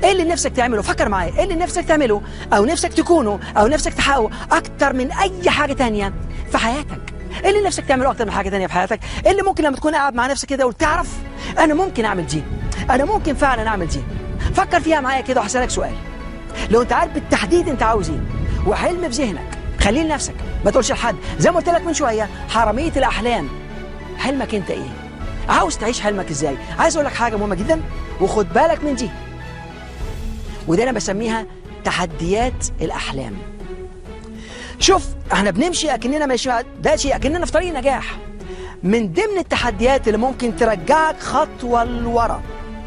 ايه اللي نفسك تعمله فكر معايا ايه اللي نفسك تعمله او نفسك تكونه او نفسك تحققه اكتر من اي حاجه تانية في حياتك ايه اللي نفسك تعمله اكتر من حاجه تانية في حياتك ايه اللي ممكن لما تكون قاعد مع نفسك كده وتعرف انا ممكن اعمل دي انا ممكن فعلا اعمل دي فكر فيها معايا كده وهسالك سؤال لو انت عارف بالتحديد انت عاوز ايه وحلم في ذهنك خليه لنفسك ما تقولش لحد زي ما قلت لك من شويه حراميه الاحلام حلمك انت ايه عاوز تعيش حلمك ازاي عايز اقول لك حاجه مهمه جدا وخد بالك من دي ودي انا بسميها تحديات الاحلام شوف احنا بنمشي اكننا ماشي ده شيء اكننا في طريق نجاح من ضمن التحديات اللي ممكن ترجعك خطوه لورا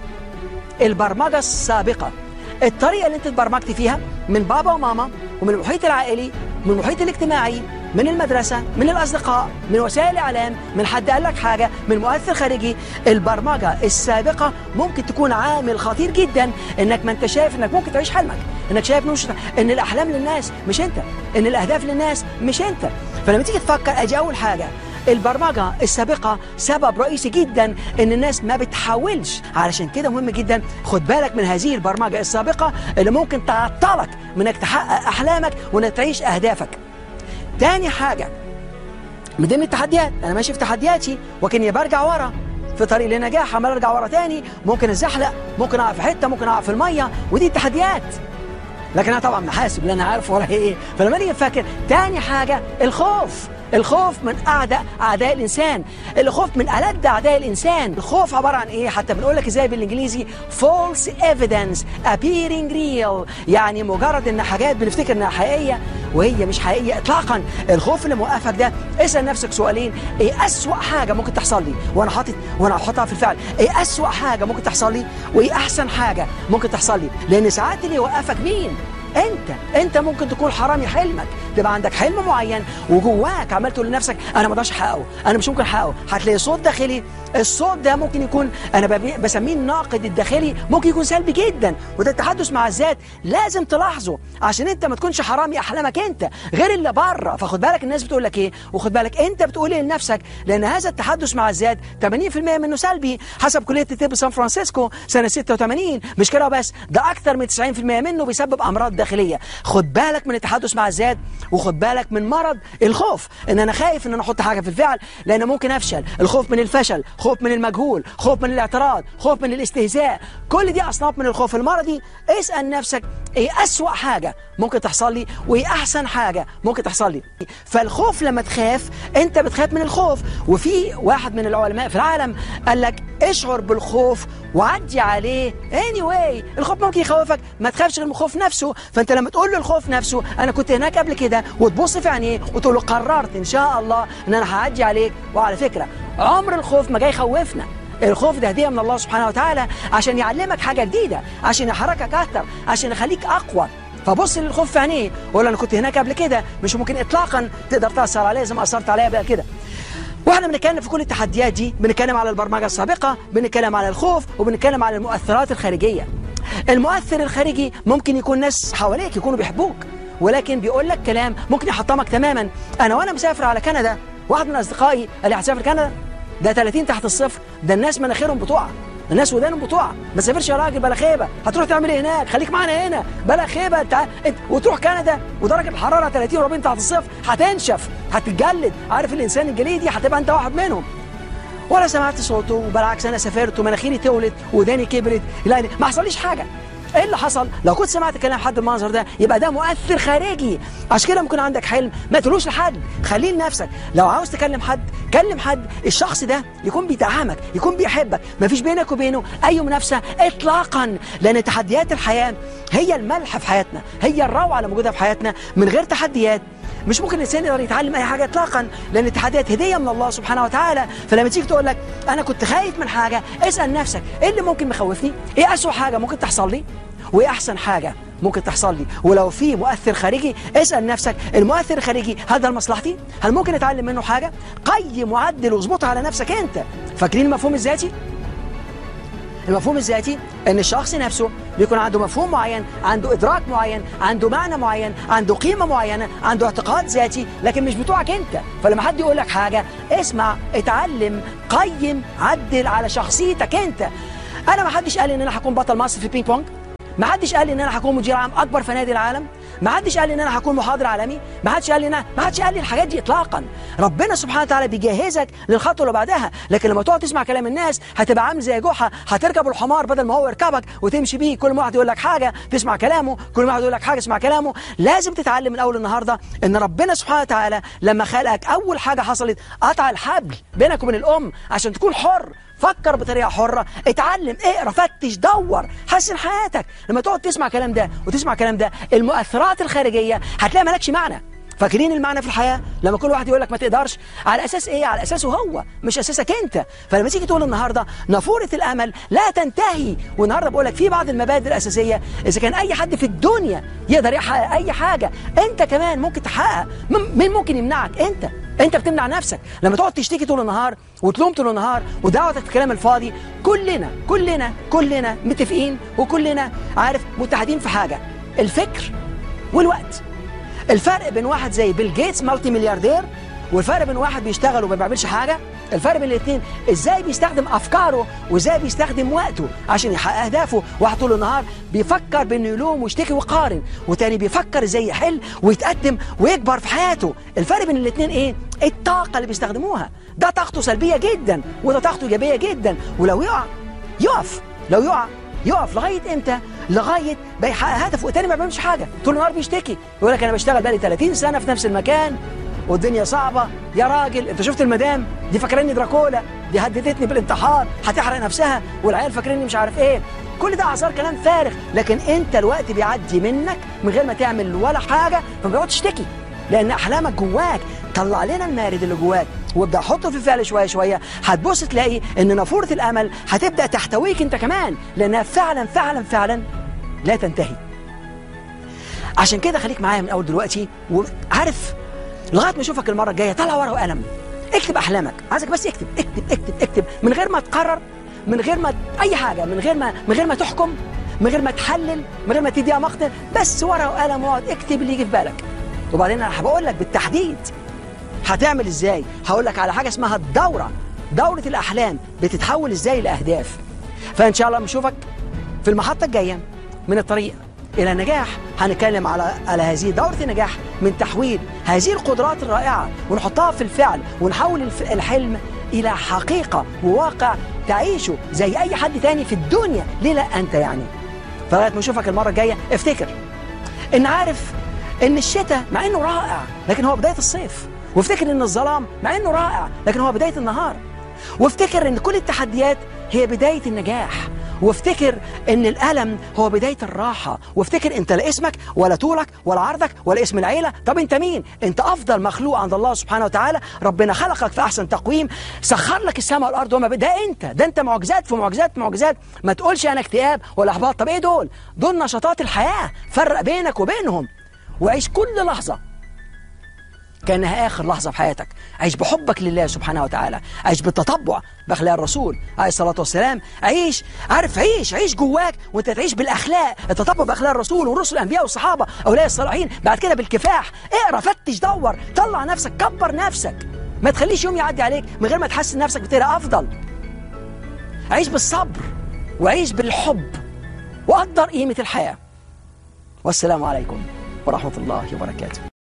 البرمجه السابقه الطريقه اللي انت اتبرمجت فيها من بابا وماما ومن المحيط العائلي من المحيط الاجتماعي من المدرسة من الأصدقاء من وسائل الإعلام من حد قال لك حاجة من مؤثر خارجي البرمجة السابقة ممكن تكون عامل خطير جدا إنك ما أنت شايف إنك ممكن تعيش حلمك إنك شايف مش إن الأحلام للناس مش أنت إن الأهداف للناس مش أنت فلما تيجي تفكر أدي أول حاجة البرمجة السابقة سبب رئيسي جدا ان الناس ما بتحاولش علشان كده مهم جدا خد بالك من هذه البرمجة السابقة اللي ممكن تعطلك من انك تحقق احلامك وانك تعيش اهدافك تاني حاجة من ضمن التحديات انا ماشي في تحدياتي وكاني برجع ورا في طريق للنجاح عمال ارجع ورا تاني ممكن اتزحلق ممكن اقع في حته ممكن اقع في الميه ودي التحديات لكن انا طبعا محاسب لان انا عارف ورايا ايه فلما نيجي نفكر تاني حاجه الخوف الخوف من اعداء اعداء الانسان الخوف من الد اعداء الانسان الخوف عباره عن ايه حتى بنقول لك ازاي بالانجليزي false evidence appearing real يعني مجرد ان حاجات بنفتكر انها حقيقيه وهي مش حقيقيه اطلاقا الخوف اللي موقفك ده اسال نفسك سؤالين ايه اسوا حاجه ممكن تحصل لي وانا حاطط وانا هحطها في الفعل ايه اسوا حاجه ممكن تحصل لي وايه احسن حاجه ممكن تحصل لي لان ساعات اللي يوقفك مين انت انت ممكن تكون حرامي حلمك تبقى عندك حلم معين وجواك عمال تقول لنفسك انا ما اقدرش احققه انا مش ممكن احققه هتلاقي صوت داخلي الصوت ده ممكن يكون انا بسميه الناقد الداخلي ممكن يكون سلبي جدا وده التحدث مع الذات لازم تلاحظه عشان انت ما تكونش حرامي احلامك انت غير اللي بره فخد بالك الناس بتقول لك ايه وخد بالك انت بتقول ايه لنفسك لان هذا التحدث مع الذات 80% منه سلبي حسب كليه الطب سان فرانسيسكو سنه 86 مش كده بس ده اكتر من 90% منه بيسبب امراض داخليه خد بالك من التحدث مع الذات وخد بالك من مرض الخوف ان انا خايف ان انا احط حاجه في الفعل لان ممكن افشل الخوف من الفشل خوف من المجهول خوف من الاعتراض خوف من الاستهزاء كل دي اصناف من الخوف المرضي اسال نفسك ايه اسوا حاجه ممكن تحصل لي وايه احسن حاجه ممكن تحصل لي فالخوف لما تخاف انت بتخاف من الخوف وفي واحد من العلماء في العالم قال لك اشعر بالخوف وعدي عليه anyway الخوف ممكن يخوفك ما تخافش غير من الخوف نفسه فانت لما تقول له الخوف نفسه انا كنت هناك قبل كده وتبص في عينيه وتقول له قررت ان شاء الله ان انا هعدي عليك وعلى فكره عمر الخوف ما جاي يخوفنا الخوف ده هديه من الله سبحانه وتعالى عشان يعلمك حاجه جديده عشان يحركك اكتر عشان يخليك اقوى فبص للخوف في عينيه وقول انا كنت هناك قبل كده مش ممكن اطلاقا تقدر تاثر عليا زي ما اثرت عليا قبل كده واحنا بنتكلم في كل التحديات دي بنتكلم على البرمجه السابقه بنتكلم على الخوف وبنتكلم على المؤثرات الخارجيه المؤثر الخارجي ممكن يكون ناس حواليك يكونوا بيحبوك ولكن بيقول لك كلام ممكن يحطمك تماما انا وانا مسافر على كندا واحد من اصدقائي قال لي هتسافر كندا ده 30 تحت الصفر ده الناس مناخيرهم بتقع الناس ودانهم بتقع ما تسافرش يا راجل بلا خيبه هتروح تعمل ايه هناك خليك معانا هنا بلا خيبه انت انت وتروح كندا ودرجه الحراره 30 و40 تحت الصفر هتنشف هتتجلد عارف الانسان الجليدي هتبقى انت واحد منهم ولا سمعت صوته وبالعكس انا سافرت ومناخيري تولت وداني كبرت لا ما حصليش حاجه ايه اللي حصل لو كنت سمعت كلام حد بالمنظر ده يبقى ده مؤثر خارجي عشان كده ممكن عندك حلم ما تقولوش لحد خليه لنفسك لو عاوز تكلم حد كلم حد الشخص ده يكون بيدعمك يكون بيحبك ما فيش بينك وبينه اي منافسه اطلاقا لان تحديات الحياه هي الملح في حياتنا هي الروعه اللي موجوده في حياتنا من غير تحديات مش ممكن الانسان يقدر يتعلم اي حاجه اطلاقا لان التحديات هديه من الله سبحانه وتعالى فلما تيجي تقول لك انا كنت خايف من حاجه اسال نفسك ايه اللي ممكن مخوفني ايه اسوء حاجه ممكن تحصل لي وايه احسن حاجه ممكن تحصل لي ولو في مؤثر خارجي اسال نفسك المؤثر الخارجي هل ده لمصلحتي هل ممكن اتعلم منه حاجه قيم وعدل واظبطها على نفسك انت فاكرين المفهوم الذاتي المفهوم الذاتي ان الشخص نفسه بيكون عنده مفهوم معين عنده ادراك معين عنده معنى معين عنده قيمه معينه عنده اعتقاد ذاتي لكن مش بتوعك انت فلما حد يقول لك حاجه اسمع اتعلم قيم عدل على شخصيتك انت انا ما حدش قال ان انا هكون بطل مصر في البينج بونج ما حدش قال لي ان انا هكون مدير عام اكبر فنادي العالم ما حدش قال لي ان انا هكون محاضر عالمي ما حدش قال لي ان ما حدش قال لي الحاجات دي اطلاقا ربنا سبحانه وتعالى بيجهزك للخطوه اللي بعدها لكن لما تقعد تسمع كلام الناس هتبقى عامل زي جحا هتركب الحمار بدل ما هو يركبك وتمشي بيه كل ما واحد يقول لك حاجه تسمع كلامه كل ما واحد يقول لك حاجه تسمع كلامه لازم تتعلم من اول النهارده ان ربنا سبحانه وتعالى لما خلقك اول حاجه حصلت قطع الحبل بينك وبين الام عشان تكون حر فكر بطريقه حره اتعلم اقرا فتش دور حسن حياتك لما تقعد تسمع كلام ده وتسمع كلام ده المؤثرات الخارجيه هتلاقي مالكش معنى فاكرين المعنى في الحياه لما كل واحد يقول لك ما تقدرش على اساس ايه على اساسه هو مش اساسك انت فلما تيجي تقول النهارده نافوره الامل لا تنتهي والنهارده بقول لك في بعض المبادئ الاساسيه اذا كان اي حد في الدنيا يقدر يحقق اي حاجه انت كمان ممكن تحقق مين ممكن يمنعك انت انت بتمنع نفسك لما تقعد تشتكي طول النهار وتلوم طول النهار ودعوتك في الكلام الفاضي كلنا كلنا كلنا متفقين وكلنا عارف متحدين في حاجه الفكر والوقت الفرق بين واحد زي بيل جيتس مالتي ملياردير والفرق بين واحد بيشتغل وما بيعملش حاجه الفرق بين الاثنين ازاي بيستخدم افكاره وازاي بيستخدم وقته عشان يحقق اهدافه واحد طول النهار بيفكر بانه يلوم ويشتكي ويقارن وتاني بيفكر ازاي يحل ويتقدم ويكبر في حياته الفرق بين الاثنين ايه الطاقه اللي بيستخدموها ده طاقته سلبيه جدا وده طاقته ايجابيه جدا ولو يقع يقف لو يقع يقف لغايه امتى لغايه بيحقق هدفه والتاني ما بيعملش حاجه طول النهار بيشتكي يقول لك انا بشتغل بقالي 30 سنه في نفس المكان والدنيا صعبة يا راجل انت شفت المدام دي فاكراني دراكولا دي هددتني بالانتحار هتحرق نفسها والعيال فاكريني مش عارف ايه كل ده اعذار كلام فارغ لكن انت الوقت بيعدي منك من غير ما تعمل ولا حاجة فما بتقعد تشتكي لان احلامك جواك طلع لنا المارد اللي جواك وابدا حطه في الفعل شويه شويه هتبص تلاقي ان نافوره الامل هتبدا تحتويك انت كمان لانها فعلا فعلا فعلا لا تنتهي عشان كده خليك معايا من اول دلوقتي وعارف لغايه ما اشوفك المره الجايه طلع ورقه وقلم اكتب احلامك عايزك بس اكتب اكتب اكتب اكتب من غير ما تقرر من غير ما اي حاجه من غير ما من غير ما تحكم من غير ما تحلل من غير ما تديها مقتل بس ورقه وقلم واقعد اكتب اللي يجي في بالك وبعدين انا هبقول لك بالتحديد هتعمل ازاي هقول لك على حاجه اسمها الدوره دوره الاحلام بتتحول ازاي لاهداف فان شاء الله نشوفك في المحطه الجايه من الطريق إلى النجاح هنتكلم على على هذه دورة النجاح من تحويل هذه القدرات الرائعة ونحطها في الفعل ونحول الحلم إلى حقيقة وواقع تعيشه زي أي حد تاني في الدنيا ليه لا أنت يعني فلغاية ما نشوفك المرة الجاية افتكر إن عارف إن الشتاء مع إنه رائع لكن هو بداية الصيف وافتكر إن الظلام مع إنه رائع لكن هو بداية النهار وافتكر إن كل التحديات هي بداية النجاح وافتكر ان الالم هو بدايه الراحه وافتكر انت لا اسمك ولا طولك ولا عرضك ولا اسم العيله طب انت مين انت افضل مخلوق عند الله سبحانه وتعالى ربنا خلقك في احسن تقويم سخر لك السماء والارض وما ده انت ده انت معجزات في معجزات معجزات ما تقولش انا اكتئاب ولا احباط طب ايه دول دول نشاطات الحياه فرق بينك وبينهم وعيش كل لحظه كانها اخر لحظه في حياتك عيش بحبك لله سبحانه وتعالى عيش بالتطبع باخلاق الرسول عليه الصلاه والسلام عيش عارف عيش عيش جواك وانت تعيش بالاخلاق التطبع باخلاق الرسول والرسل الانبياء والصحابه اولياء الصالحين بعد كده بالكفاح اقرا فتش دور طلع نفسك كبر نفسك ما تخليش يوم يعدي عليك من غير ما تحس نفسك بتبقى افضل عيش بالصبر وعيش بالحب وقدر قيمه الحياه والسلام عليكم ورحمه الله وبركاته